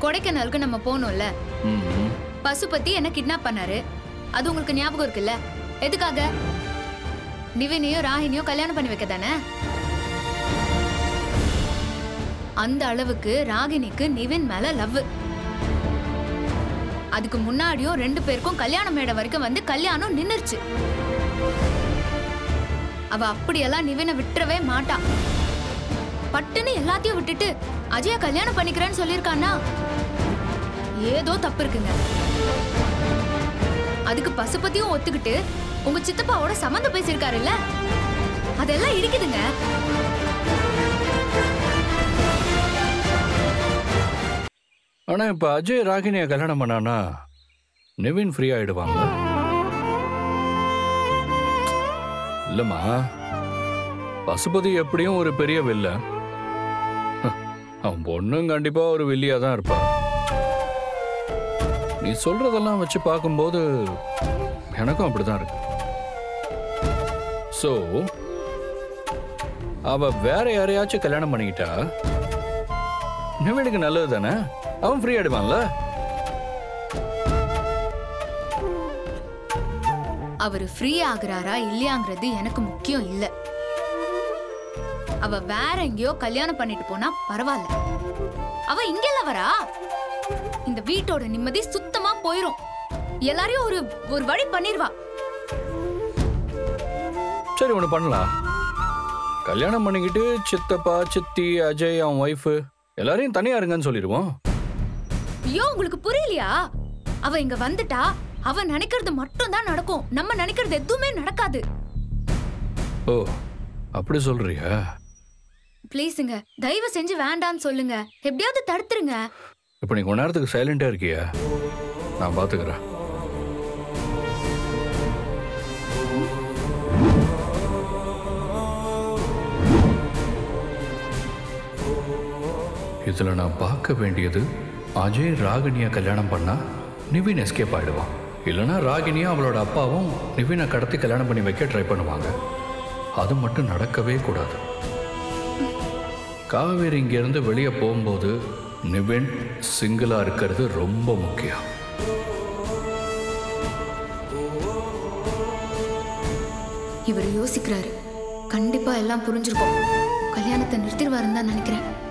கொடைக்கானலுக்கு நம்ம போனோம்ல ம் பசுபதி என்ன கிட்னாப் பண்ணாரு அது உங்களுக்கு ஞாபகம் இருக்குல்ல எதுக்காக நிவினையும் ராகினியும் கல்யாணம் பண்ணி வைக்க தானே அந்த அளவுக்கு ராகினிக்கு நிவின் மேல லவ் அதுக்கு முன்னாடியும் ரெண்டு பேருக்கும் கல்யாண மேடை வரைக்கும் வந்து கல்யாணம் நின்னுருச்சு அவ அப்படியெல்லாம் நிவினை விட்டுறவே மாட்டா பட்டுன்னு எல்லாத்தையும் விட்டுட்டு அஜய கல்யாணம் பண்ணிக்கிறேன்னு சொல்லியிருக்கான்னா ஏதோ தப்பு இருக்குங்க அதுக்கு பசுபதியும் ஒத்துக்கிட்டு உங்க சித்தப்பாவோட சம்மந்தம் பேசியிருக்காருல்ல அதெல்லாம் இடிக்குதுங்க ஆனா இப்ப அஜய் ராகினியை கல்யாணம் பண்ணானா நிவின் ஃப்ரீ ஆயிடுவாங்க இல்லம்மா பசுபதி எப்படியும் ஒரு பெரிய வில்ல அவன் பொண்ணும் கண்டிப்பா ஒரு வில்லியா தான் இருப்பா நீ சொல்றதெல்லாம் வச்சு பார்க்கும்போது எனக்கும் அப்படிதான் இருக்கு சோ அவ வேற யாரையாச்சும் கல்யாணம் பண்ணிக்கிட்டா நிவினுக்கு நல்லது தானே அவன் ஃப்ரீ ஆயிடுவான்ல அவர் ஃப்ரீ ஆகுறாரா இல்லையாங்கிறது எனக்கு முக்கியம் இல்ல அவ வேற எங்கேயோ கல்யாணம் பண்ணிட்டு போனா பரவாயில்ல அவ இங்கெல்ல வரா இந்த வீட்டோட நிம்மதி சுத்தமா போயிரும் எல்லாரையும் ஒரு ஒரு வழி பண்ணிருவா சரி ஒன்று பண்ணலாம் கல்யாணம் பண்ணிக்கிட்டு சித்தப்பா சித்தி அஜய் அவன் ஒய்ஃபு எல்லாரையும் தனியா இருங்கன்னு சொல்லிடுவோம் ஐயோ உங்களுக்கு புரியலையா அவ இங்க வந்துட்டா அவ நினைக்கிறது மட்டும் தான் நடக்கும் நம்ம நினைக்கிறது எதுவுமே நடக்காது ஓ அப்படி சொல்றியா ப்ளீஸுங்க தயவு செஞ்சு வேண்டான்னு சொல்லுங்க எப்படியாவது தடுத்துருங்க இப்போ நீ கொஞ்ச நேரத்துக்கு சைலண்டா இருக்கியா நான் பார்த்துக்கிறேன் இதுல நான் பார்க்க வேண்டியது அஜய் ராகினியை கல்யாணம் பண்ணா நிவின் எஸ்கேப் ஆயிடுவான் இல்லைன்னா ராகினியும் அவளோட அப்பாவும் நிவினை கடத்தி கல்யாணம் பண்ணி வைக்க ட்ரை பண்ணுவாங்க அது மட்டும் நடக்கவே கூடாது காவேரி இங்கேருந்து வெளியே போகும்போது நிவின் சிங்கிளாக இருக்கிறது ரொம்ப முக்கியம் இவர் யோசிக்கிறாரு கண்டிப்பா எல்லாம் புரிஞ்சிருக்கும் கல்யாணத்தை நிறுத்திடுவாருன்னு தான் நினைக்கிறேன்